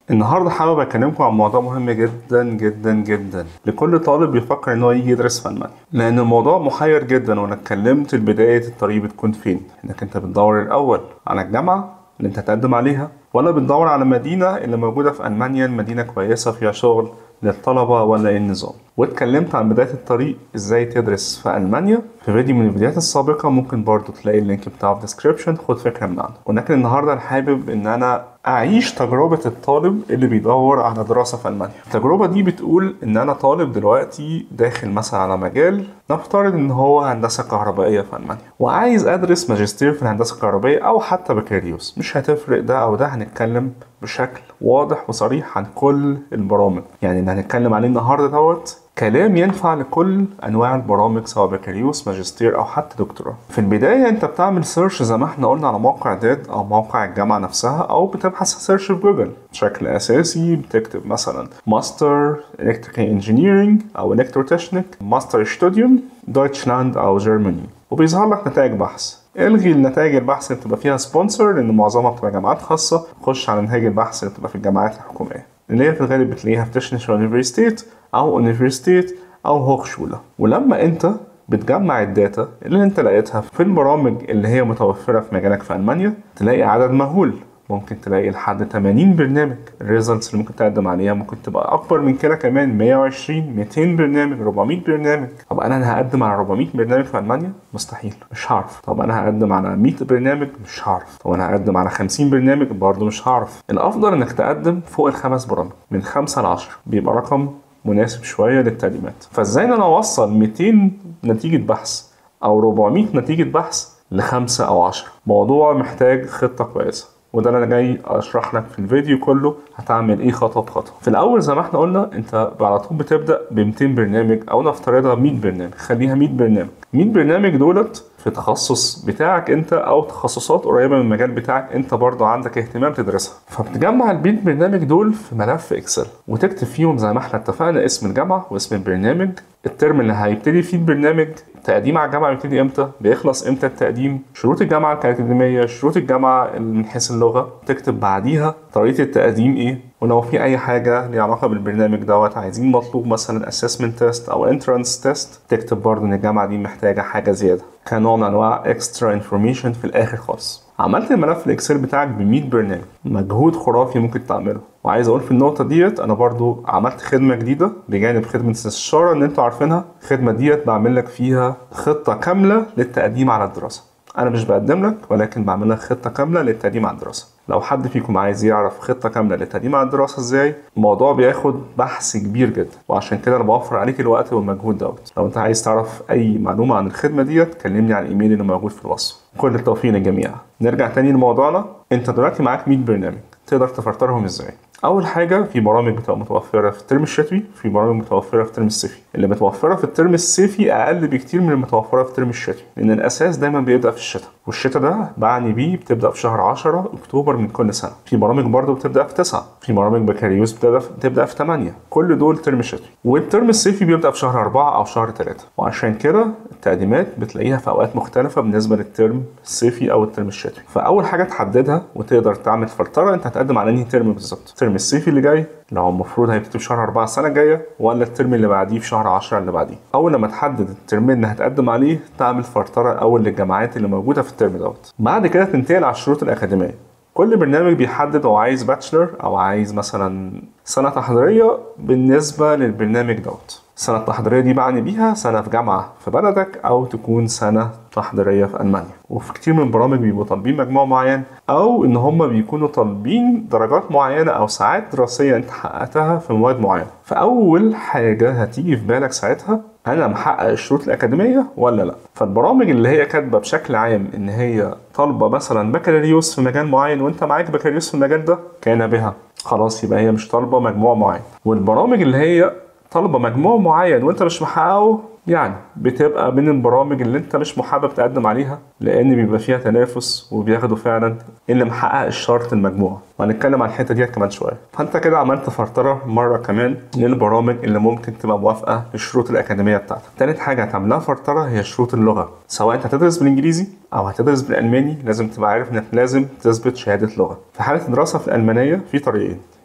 النهارده حابب اكلمكم عن موضوع مهم جدا جدا جدا لكل طالب بيفكر ان هو يجي يدرس في المانيا لان الموضوع محير جدا وانا اتكلمت بدايه الطريق بتكون فين انك انت بتدور الاول على الجامعه اللي انت هتقدم عليها ولا بتدور على مدينه اللي موجوده في المانيا المدينه كويسه فيها شغل للطلبة ولا ايه النظام واتكلمت عن بداية الطريق ازاي تدرس في ألمانيا في فيديو من الفيديوهات السابقة ممكن برضو تلاقي اللينك بتاعه في الديسكريبشن خد فكرة من عنده ولكن النهاردة أنا حابب إن أنا أعيش تجربة الطالب اللي بيدور على دراسة في ألمانيا التجربة دي بتقول إن أنا طالب دلوقتي داخل مثلا على مجال نفترض إن هو هندسة كهربائية في ألمانيا وعايز أدرس ماجستير في الهندسة الكهربائية أو حتى بكالوريوس مش هتفرق ده أو ده هنتكلم بشكل واضح وصريح عن كل البرامج يعني اللي هنتكلم عليه النهارده دوت كلام ينفع لكل انواع البرامج سواء بكالوريوس ماجستير او حتى دكتوراه في البدايه انت بتعمل سيرش زي ما احنا قلنا على موقع داد او موقع الجامعه نفسها او بتبحث سيرش في جوجل بشكل اساسي بتكتب مثلا ماستر الكتريكال انجينيرنج او الكتروتكنيك ماستر ستوديوم دويتشلاند او جرماني وبيظهر لك نتائج بحث الغي النتائج البحث اللي بتبقى فيها سبونسر لان معظمها بتبقى جامعات خاصه خش على نتائج البحث اللي بتبقى في الجامعات الحكوميه اللي هي في الغالب بتلاقيها في تشنشر يونيفرسيتيت او يونيفرسيتيت او هوخشوله ولما انت بتجمع الداتا اللي انت لقيتها في البرامج اللي هي متوفره في مجالك في المانيا تلاقي عدد مهول ممكن تلاقي لحد 80 برنامج الريزلتس اللي ممكن تقدم عليها ممكن تبقى اكبر من كده كمان 120 200 برنامج 400 برنامج طب انا هقدم على 400 برنامج في المانيا مستحيل مش هعرف طب انا هقدم على 100 برنامج مش هعرف طب انا هقدم على 50 برنامج برضه مش هعرف الافضل انك تقدم فوق الخمس برامج من 5 ل 10 بيبقى رقم مناسب شويه للتقديمات فازاي ان انا اوصل 200 نتيجه بحث او 400 نتيجه بحث لخمسة او 10 موضوع محتاج خطه كويسه وده اللي انا جاي اشرح لك في الفيديو كله هتعمل ايه خطوه بخطوه في الاول زي ما احنا قلنا انت على طول بتبدا ب 200 برنامج او نفترضها 100 برنامج خليها 100 برنامج 100 برنامج دولت في تخصص بتاعك انت او تخصصات قريبه من المجال بتاعك انت برضه عندك اهتمام تدرسها فبتجمع ال 100 برنامج دول في ملف اكسل وتكتب فيهم زي ما احنا اتفقنا اسم الجامعه واسم البرنامج الترم اللي هيبتدي فيه البرنامج تقديم على الجامعه بيبتدي امتى بيخلص امتى التقديم شروط الجامعه الأكاديمية شروط الجامعه من حيث اللغه تكتب بعديها طريقه التقديم ايه ولو في اي حاجه ليها علاقه بالبرنامج دوت عايزين مطلوب مثلا اسسمنت تيست او انترانس تيست تكتب برضه ان الجامعه دي محتاجه حاجه زياده كنوع من انواع اكسترا انفورميشن في الاخر خالص عملت الملف الاكسل بتاعك ب 100 برنامج مجهود خرافي ممكن تعمله وعايز اقول في النقطه ديت انا برضو عملت خدمه جديده بجانب خدمه الاستشاره اللي انتوا عارفينها الخدمه ديت بعمل لك فيها خطه كامله للتقديم على الدراسه انا مش بقدم لك ولكن بعمل لك خطه كامله للتقديم على الدراسه لو حد فيكم عايز يعرف خطه كامله للتقديم على الدراسه ازاي الموضوع بياخد بحث كبير جدا وعشان كده انا بوفر عليك الوقت والمجهود دوت لو انت عايز تعرف اي معلومه عن الخدمه ديت كلمني على الايميل اللي موجود في الوصف كل التوفيق للجميع نرجع تاني لموضوعنا انت دلوقتي معاك 100 برنامج تقدر تفلترهم ازاي اول حاجه في برامج بتبقى متوفره في الترم الشتوي في برامج متوفره في الترم الصيفي اللي متوفره في الترم الصيفي اقل بكتير من المتوفره في الترم الشتوي لان الاساس دايما بيبدا في الشتاء والشتاء ده بعني بيه بتبدا في شهر 10 اكتوبر من كل سنه في برامج برضه بتبدا في 9 في برامج بكالوريوس بتبدا في بتبدا في 8 كل دول ترم شتوي والترم الصيفي بيبدا في شهر 4 او شهر 3 وعشان كده التقديمات بتلاقيها في اوقات مختلفه بالنسبه للترم الصيفي او الترم الشتوي فاول حاجه تحددها وتقدر تعمل فلتره انت هتقدم على انهي ترم بالظبط الترم الصيفي اللي جاي لو المفروض هيبتدي في شهر 4 السنه الجايه ولا الترم اللي بعديه في شهر 10 اللي بعديه اول لما تحدد الترم اللي هتقدم عليه تعمل فلتره اول للجامعات اللي موجوده في الترم دوت بعد كده تنتقل على الشروط الاكاديميه كل برنامج بيحدد هو عايز باتشلر او عايز مثلا سنه تحضيريه بالنسبه للبرنامج دوت السنة التحضيرية دي بعني بيها سنة في جامعة في بلدك أو تكون سنة تحضيرية في ألمانيا وفي كتير من البرامج بيبقوا طالبين مجموع معين أو إن هم بيكونوا طالبين درجات معينة أو ساعات دراسية أنت حققتها في مواد معينة فأول حاجة هتيجي في بالك ساعتها أنا محقق الشروط الأكاديمية ولا لأ فالبرامج اللي هي كاتبة بشكل عام إن هي طالبة مثلا بكالوريوس في مجال معين وأنت معاك بكالوريوس في المجال ده كان بها خلاص يبقى هي مش طالبة مجموع معين والبرامج اللي هي طالبه مجموع معين وانت مش محققه يعني بتبقى من البرامج اللي انت مش محبب تقدم عليها لان بيبقى فيها تنافس وبياخدوا فعلا اللي محقق الشرط المجموع وهنتكلم عن الحته ديت كمان شويه فانت كده عملت فرطره مره كمان للبرامج اللي ممكن تبقى موافقه للشروط الاكاديميه بتاعتك تالت حاجه هتعملها فرطره هي شروط اللغه سواء انت هتدرس بالانجليزي او هتدرس بالالماني لازم تبقى عارف انك لازم تثبت شهاده لغه في حاله الدراسه في الالمانيه في طريقين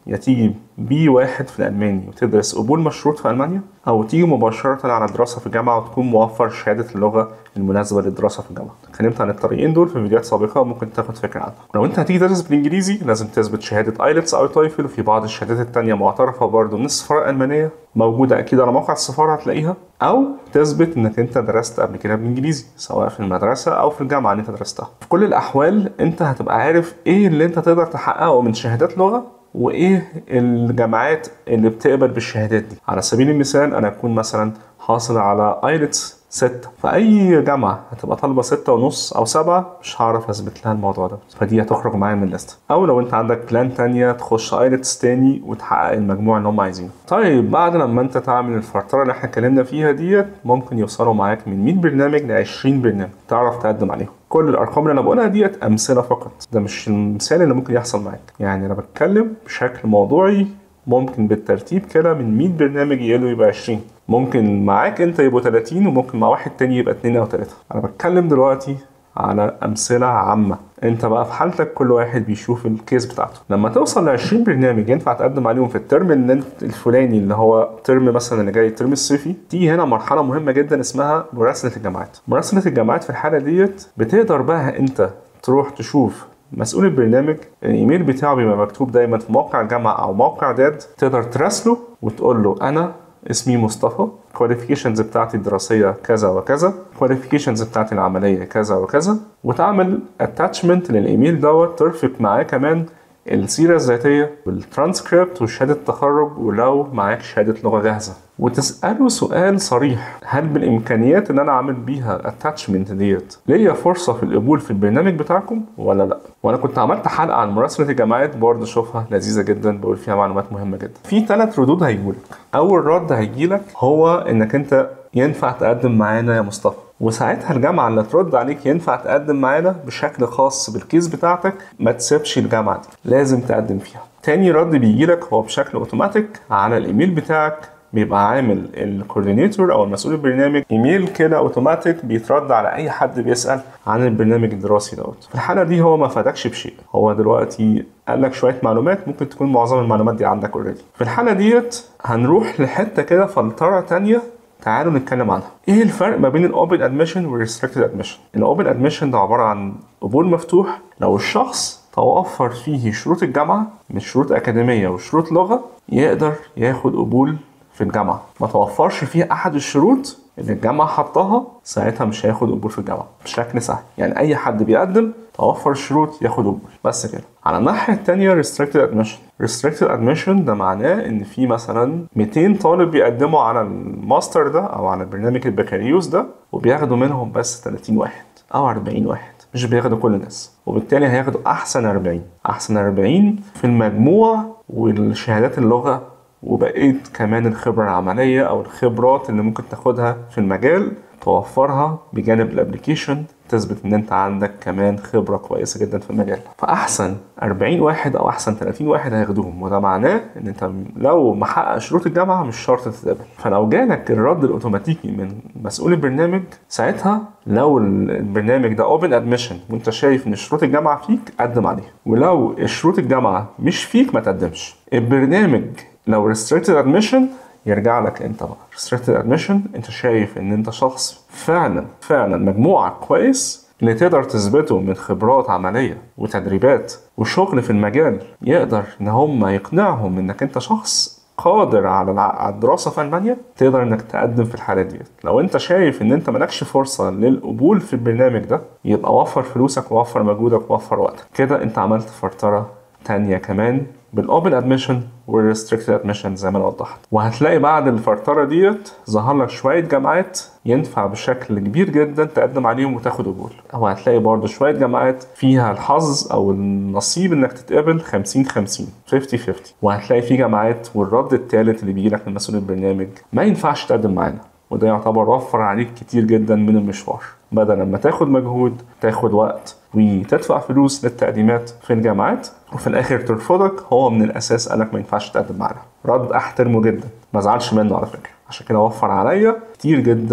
يا تيجي بي واحد في الألماني وتدرس قبول مشروط في ألمانيا أو تيجي مباشرة على دراسة في الجامعة وتكون موفر شهادة اللغة المناسبة للدراسة في الجامعة اتكلمت عن الطريقين دول في فيديوهات سابقة ممكن تاخد فكرة عنهم لو أنت هتيجي تدرس بالإنجليزي لازم تثبت شهادة ايلتس أو تويفل وفي بعض الشهادات التانية معترفة برضه من السفارة الألمانية موجودة أكيد على موقع السفارة هتلاقيها أو تثبت إنك أنت درست قبل كده بالإنجليزي سواء في المدرسة أو في الجامعة اللي أنت درستها في كل الأحوال أنت هتبقى عارف إيه اللي أنت تقدر تحققه من شهادات لغة وايه الجامعات اللي بتقبل بالشهادات دي على سبيل المثال انا اكون مثلا حاصل على ايلتس ستة فأي جامعة هتبقى طالبة ستة ونص أو سبعة مش هعرف أثبت لها الموضوع ده فدي هتخرج معايا من الليست أو لو أنت عندك بلان تانية تخش ايلتس تاني وتحقق المجموع اللي هم عايزينه طيب بعد لما أنت تعمل الفلترة اللي احنا اتكلمنا فيها ديت ممكن يوصلوا معاك من 100 برنامج ل 20 برنامج تعرف تقدم عليهم كل الارقام اللي انا بقولها ديت امثله فقط ده مش المثال اللي ممكن يحصل معاك يعني انا بتكلم بشكل موضوعي ممكن بالترتيب كده من 100 برنامج يقلوا يبقى 20 ممكن معاك انت يبقوا 30 وممكن مع واحد تاني يبقى 2 او 3 انا بتكلم دلوقتي على امثله عامه انت بقى في حالتك كل واحد بيشوف الكيس بتاعته لما توصل ل 20 برنامج ينفع تقدم عليهم في الترم اللي انت الفلاني اللي هو ترم مثلا اللي جاي الترم الصيفي تيجي هنا مرحله مهمه جدا اسمها مراسله الجامعات مراسله الجامعات في الحاله ديت بتقدر بقى انت تروح تشوف مسؤول البرنامج الايميل بتاعه بيبقى مكتوب دايما في موقع الجامعه او موقع داد تقدر تراسله وتقول له انا اسمي مصطفى كواليفيكيشنز بتاعتي الدراسيه كذا وكذا كواليفيكيشنز بتاعتي العمليه كذا وكذا وتعمل اتاتشمنت للايميل دوت ترفق معاه كمان السيره الذاتيه والترانسكريبت وشهاده التخرج ولو معاك شهاده لغه جاهزه وتساله سؤال صريح هل بالامكانيات ان انا اعمل بيها اتاتشمنت ديت ليا فرصه في القبول في البرنامج بتاعكم ولا لا وانا كنت عملت حلقه عن مراسله الجامعات برضه شوفها لذيذه جدا بقول فيها معلومات مهمه جدا في ثلاث ردود هيجولك اول رد هيجيلك هو انك انت ينفع تقدم معانا يا مصطفى وساعتها الجامعة اللي ترد عليك ينفع تقدم معانا بشكل خاص بالكيس بتاعتك ما تسيبش الجامعة دي لازم تقدم فيها تاني رد بيجيلك هو بشكل اوتوماتيك على الايميل بتاعك بيبقى عامل الكوردينيتور او المسؤول البرنامج ايميل كده اوتوماتيك بيترد على اي حد بيسال عن البرنامج الدراسي دوت في الحاله دي هو ما فادكش بشيء هو دلوقتي قال لك شويه معلومات ممكن تكون معظم المعلومات دي عندك اوريدي في الحاله ديت هنروح لحته كده فلتره تانية تعالوا نتكلم عنها ايه الفرق ما بين الاوبن ادميشن والريستريكتد ادميشن الاوبن ادميشن ده عباره عن قبول مفتوح لو الشخص توفر فيه شروط الجامعه مش شروط اكاديميه وشروط لغه يقدر ياخد قبول في الجامعه ما توفرش فيه احد الشروط اللي الجامعه حطها ساعتها مش هياخد قبول في الجامعه بشكل سهل يعني اي حد بيقدم توفر الشروط ياخد قبول بس كده على الناحيه الثانيه restricted admission restricted admission ده معناه ان في مثلا 200 طالب بيقدموا على الماستر ده او على برنامج البكالوريوس ده وبياخدوا منهم بس 30 واحد او 40 واحد مش بياخدوا كل الناس وبالتالي هياخدوا احسن 40 احسن 40 في المجموع والشهادات اللغه وبقيت كمان الخبرة العملية أو الخبرات اللي ممكن تاخدها في المجال توفرها بجانب الابلكيشن تثبت ان انت عندك كمان خبره كويسه جدا في المجال فاحسن 40 واحد او احسن 30 واحد هياخدوهم وده معناه ان انت لو محقق شروط الجامعه مش شرط تتقبل فلو جالك الرد الاوتوماتيكي من مسؤول البرنامج ساعتها لو البرنامج ده اوبن ادميشن وانت شايف ان شروط الجامعه فيك قدم عليه ولو شروط الجامعه مش فيك ما تقدمش البرنامج لو restricted admission يرجع لك انت بقى restricted admission انت شايف ان انت شخص فعلا فعلا مجموعك كويس اللي تقدر تثبته من خبرات عملية وتدريبات وشغل في المجال يقدر ان هم يقنعهم انك انت شخص قادر على الدراسة في ألمانيا تقدر انك تقدم في الحالة ديت لو انت شايف ان انت مالكش فرصة للقبول في البرنامج ده يبقى وفر فلوسك ووفر مجهودك ووفر وقتك كده انت عملت فرطرة تانية كمان بالاوبن ادميشن والريستريكتد ادميشن زي ما انا وضحت وهتلاقي بعد الفلتره ديت ظهر لك شويه جامعات ينفع بشكل كبير جدا تقدم عليهم وتاخد قبول او هتلاقي برضه شويه جامعات فيها الحظ او النصيب انك تتقبل 50 50 50 50 وهتلاقي في جامعات والرد الثالث اللي بيجي لك من مسؤول البرنامج ما ينفعش تقدم معانا وده يعتبر وفر عليك كتير جدا من المشوار بدل ما تاخد مجهود تاخد وقت وتدفع فلوس للتقديمات في الجامعات وفي الاخر ترفضك هو من الاساس قالك ما ينفعش تقدم معانا رد احترمه جدا ما زعلش منه على فكره عشان كده وفر عليا كتير جدا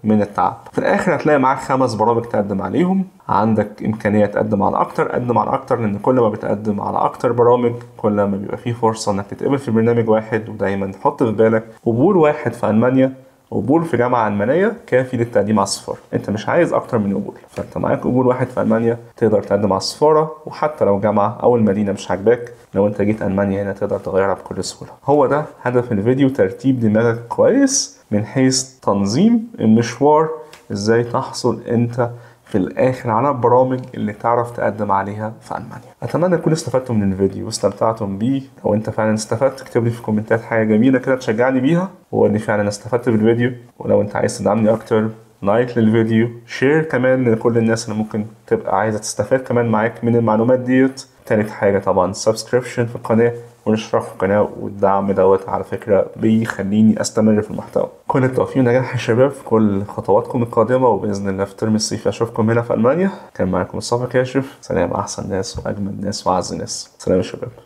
من التعب في الاخر هتلاقي معاك خمس برامج تقدم عليهم عندك امكانيه تقدم على اكتر قدم على اكتر لان كل ما بتقدم على اكتر برامج كل ما بيبقى فيه فرصه انك تتقبل في برنامج واحد ودايما تحط في بالك قبول واحد في المانيا قبول في جامعة ألمانية كافي للتقديم على السفارة، أنت مش عايز أكتر من قبول، فأنت معاك قبول واحد في ألمانيا تقدر تقدم على السفارة وحتى لو جامعة أو المدينة مش عاجباك لو أنت جيت ألمانيا هنا تقدر تغيرها بكل سهولة. هو ده هدف الفيديو ترتيب دماغك كويس من حيث تنظيم المشوار إزاي تحصل أنت في الاخر على البرامج اللي تعرف تقدم عليها في المانيا اتمنى تكونوا استفدتوا من الفيديو واستمتعتم بيه لو انت فعلا استفدت اكتب لي في الكومنتات حاجه جميله كده تشجعني بيها واني فعلا استفدت بالفيديو ولو انت عايز تدعمني اكتر لايك للفيديو شير كمان لكل الناس اللي ممكن تبقى عايزه تستفاد كمان معاك من المعلومات ديت تالت حاجه طبعا سبسكريبشن في القناه والاشتراك في القناه والدعم دوت على فكره بيخليني استمر في المحتوى كل التوفيق ونجاح يا شباب في كل خطواتكم القادمه وباذن الله في ترم الصيف اشوفكم هنا في المانيا كان معاكم مصطفى كاشف سلام احسن ناس واجمل ناس واعز ناس سلام يا شباب